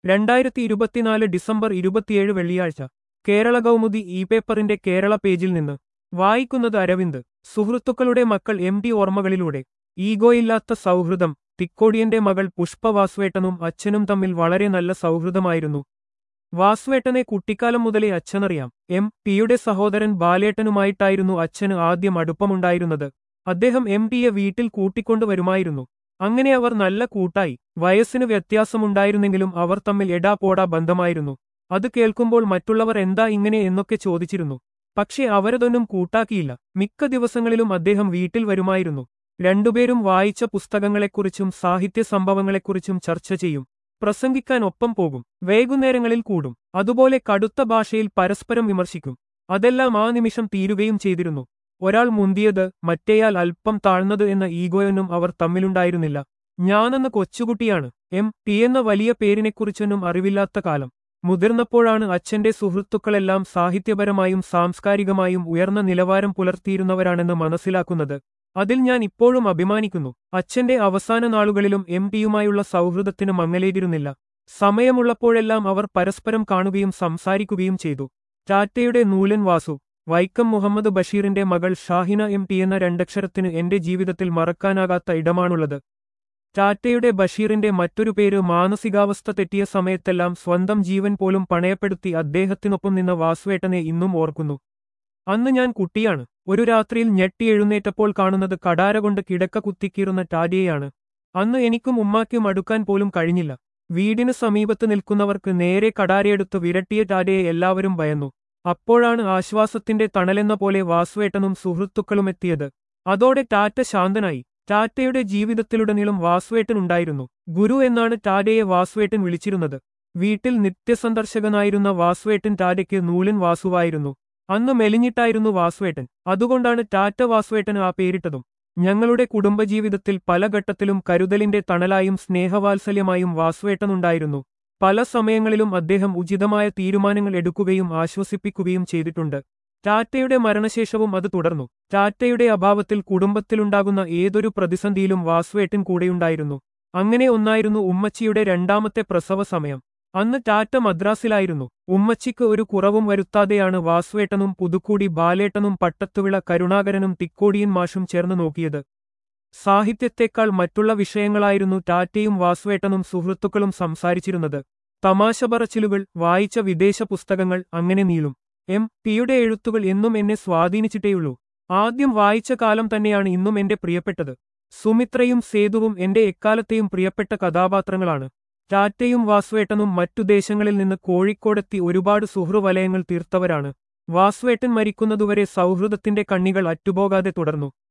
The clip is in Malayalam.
രണ്ടായിരത്തി ഇരുപത്തിനാല് ഡിസംബർ ഇരുപത്തിയേഴ് വെള്ളിയാഴ്ച കേരള കൗമുദി ഇ പേപ്പറിന്റെ കേരള പേജിൽ നിന്ന് വായിക്കുന്നത് അരവിന്ദ് സുഹൃത്തുക്കളുടെ മക്കൾ എം ടി ഓർമ്മകളിലൂടെ ഈഗോയില്ലാത്ത സൗഹൃദം തിക്കോടിയന്റെ മകൾ പുഷ്പ വാസ്വേട്ടനും അച്ഛനും തമ്മിൽ വളരെ നല്ല സൗഹൃദമായിരുന്നു വാസ്വേട്ടനെ കുട്ടിക്കാലം മുതലേ അച്ഛനറിയാം എം ടിയുടെ സഹോദരൻ ബാലേട്ടനുമായിട്ടായിരുന്നു അച്ഛന് ആദ്യം അടുപ്പമുണ്ടായിരുന്നത് അദ്ദേഹം എം ടിയെ വീട്ടിൽ കൂട്ടിക്കൊണ്ടുവരുമായിരുന്നു അങ്ങനെ അവർ നല്ല കൂട്ടായി വയസ്സിന് വ്യത്യാസമുണ്ടായിരുന്നെങ്കിലും അവർ തമ്മിൽ എടാ പോടാ ബന്ധമായിരുന്നു അത് കേൾക്കുമ്പോൾ മറ്റുള്ളവർ എന്താ ഇങ്ങനെ എന്നൊക്കെ ചോദിച്ചിരുന്നു പക്ഷേ അവരതൊന്നും കൂട്ടാക്കിയില്ല മിക്ക ദിവസങ്ങളിലും അദ്ദേഹം വീട്ടിൽ വരുമായിരുന്നു രണ്ടുപേരും വായിച്ച പുസ്തകങ്ങളെക്കുറിച്ചും സാഹിത്യ സംഭവങ്ങളെക്കുറിച്ചും ചർച്ച ചെയ്യും പ്രസംഗിക്കാൻ ഒപ്പം പോകും വൈകുന്നേരങ്ങളിൽ കൂടും അതുപോലെ കടുത്ത ഭാഷയിൽ പരസ്പരം വിമർശിക്കും അതെല്ലാം ആ നിമിഷം തീരുകയും ചെയ്തിരുന്നു ഒരാൾ മുന്തിയത് മറ്റേയാൾ അല്പം താഴ്ന്നത് എന്ന ഈഗോയൊന്നും അവർ തമ്മിലുണ്ടായിരുന്നില്ല ഞാനെന്ന കൊച്ചുകുട്ടിയാണ് എം ടി എന്ന വലിയ പേരിനെക്കുറിച്ചൊന്നും അറിവില്ലാത്ത കാലം മുതിർന്നപ്പോഴാണ് അച്ഛന്റെ സുഹൃത്തുക്കളെല്ലാം സാഹിത്യപരമായും സാംസ്കാരികമായും ഉയർന്ന നിലവാരം പുലർത്തിയിരുന്നവരാണെന്ന് മനസ്സിലാക്കുന്നത് അതിൽ ഞാൻ ഇപ്പോഴും അഭിമാനിക്കുന്നു അച്ഛന്റെ അവസാന നാളുകളിലും എം ടിയുമായുള്ള സൗഹൃദത്തിന് മങ്ങലേതിരുന്നില്ല സമയമുള്ളപ്പോഴെല്ലാം അവർ പരസ്പരം കാണുകയും സംസാരിക്കുകയും ചെയ്തു ടാറ്റയുടെ നൂലൻ വാസു വൈക്കം മുഹമ്മദ് ബഷീറിന്റെ മകൾ ഷാഹിന എം ടി എന്ന രണ്ടക്ഷരത്തിന് എന്റെ ജീവിതത്തിൽ മറക്കാനാകാത്ത ഇടമാണുള്ളത് ടാറ്റയുടെ ബഷീറിന്റെ മറ്റൊരു പേര് മാനസികാവസ്ഥ തെറ്റിയ സമയത്തെല്ലാം സ്വന്തം ജീവൻ പോലും പണയപ്പെടുത്തി അദ്ദേഹത്തിനൊപ്പം നിന്ന വാസുവേട്ടനെ ഇന്നും ഓർക്കുന്നു അന്ന് ഞാൻ കുട്ടിയാണ് ഒരു രാത്രിയിൽ ഞെട്ടി എഴുന്നേറ്റപ്പോൾ കാണുന്നത് കടാര കൊണ്ട് കിടക്ക കുത്തിക്കീറുന്ന ടാറ്റയെയാണ് അന്ന് എനിക്കും ഉമ്മാക്കും അടുക്കാൻ പോലും കഴിഞ്ഞില്ല വീടിന് സമീപത്ത് നിൽക്കുന്നവർക്ക് നേരെ കടാരയെടുത്ത് വിരട്ടിയ ടാറ്റയെ എല്ലാവരും ഭയന്നു അപ്പോഴാണ് ആശ്വാസത്തിന്റെ തണലെന്ന പോലെ വാസുവേട്ടനും സുഹൃത്തുക്കളും എത്തിയത് അതോടെ ടാറ്റ ശാന്തനായി ടാറ്റയുടെ ജീവിതത്തിലുടനീളം വാസുവേട്ടനുണ്ടായിരുന്നു ഗുരു എന്നാണ് ടാറ്റയെ വാസുവേട്ടൻ വിളിച്ചിരുന്നത് വീട്ടിൽ നിത്യസന്ദർശകനായിരുന്ന വാസുവേട്ടൻ ടാറ്റയ്ക്ക് നൂലൻ വാസുവായിരുന്നു അന്ന് മെലിഞ്ഞിട്ടായിരുന്നു വാസുവേട്ടൻ അതുകൊണ്ടാണ് ടാറ്റ വാസുവേട്ടന് ആ പേരിട്ടതും ഞങ്ങളുടെ കുടുംബജീവിതത്തിൽ പല ഘട്ടത്തിലും കരുതലിന്റെ തണലായും സ്നേഹവാത്സല്യമായും വാസുവേട്ടനുണ്ടായിരുന്നു പല സമയങ്ങളിലും അദ്ദേഹം ഉചിതമായ തീരുമാനങ്ങൾ എടുക്കുകയും ആശ്വസിപ്പിക്കുകയും ചെയ്തിട്ടുണ്ട് ടാറ്റയുടെ മരണശേഷവും അത് തുടർന്നു ടാറ്റയുടെ അഭാവത്തിൽ കുടുംബത്തിലുണ്ടാകുന്ന ഏതൊരു പ്രതിസന്ധിയിലും വാസുവേട്ടൻ കൂടെയുണ്ടായിരുന്നു അങ്ങനെ ഒന്നായിരുന്നു ഉമ്മച്ചിയുടെ രണ്ടാമത്തെ പ്രസവ സമയം അന്ന് ടാറ്റ മദ്രാസിലായിരുന്നു ഉമ്മച്ചിക്ക് ഒരു കുറവും വരുത്താതെയാണ് വാസുവേട്ടനും പുതുക്കൂടി ബാലേട്ടനും പട്ടത്തുവിള കരുണാകരനും തിക്കോടിയൻ മാഷും ചേർന്ന് നോക്കിയത് സാഹിത്യത്തെക്കാൾ മറ്റുള്ള വിഷയങ്ങളായിരുന്നു ടാറ്റയും വാസുവേട്ടനും സുഹൃത്തുക്കളും സംസാരിച്ചിരുന്നത് തമാശ പറച്ചിലുകൾ വായിച്ച വിദേശ പുസ്തകങ്ങൾ അങ്ങനെ നീളും എം ടിയുടെ എഴുത്തുകൾ എന്നും എന്നെ സ്വാധീനിച്ചിട്ടേയുള്ളൂ ആദ്യം വായിച്ച കാലം തന്നെയാണ് ഇന്നും എന്റെ പ്രിയപ്പെട്ടത് സുമിത്രയും സേതുവും എന്റെ എക്കാലത്തെയും പ്രിയപ്പെട്ട കഥാപാത്രങ്ങളാണ് ടാറ്റയും വാസുവേട്ടനും മറ്റു ദേശങ്ങളിൽ നിന്ന് കോഴിക്കോടെത്തി ഒരുപാട് സുഹൃവലയങ്ങൾ തീർത്തവരാണ് വാസുവേട്ടൻ മരിക്കുന്നതുവരെ സൗഹൃദത്തിന്റെ കണ്ണികൾ അറ്റുപോകാതെ തുടർന്നു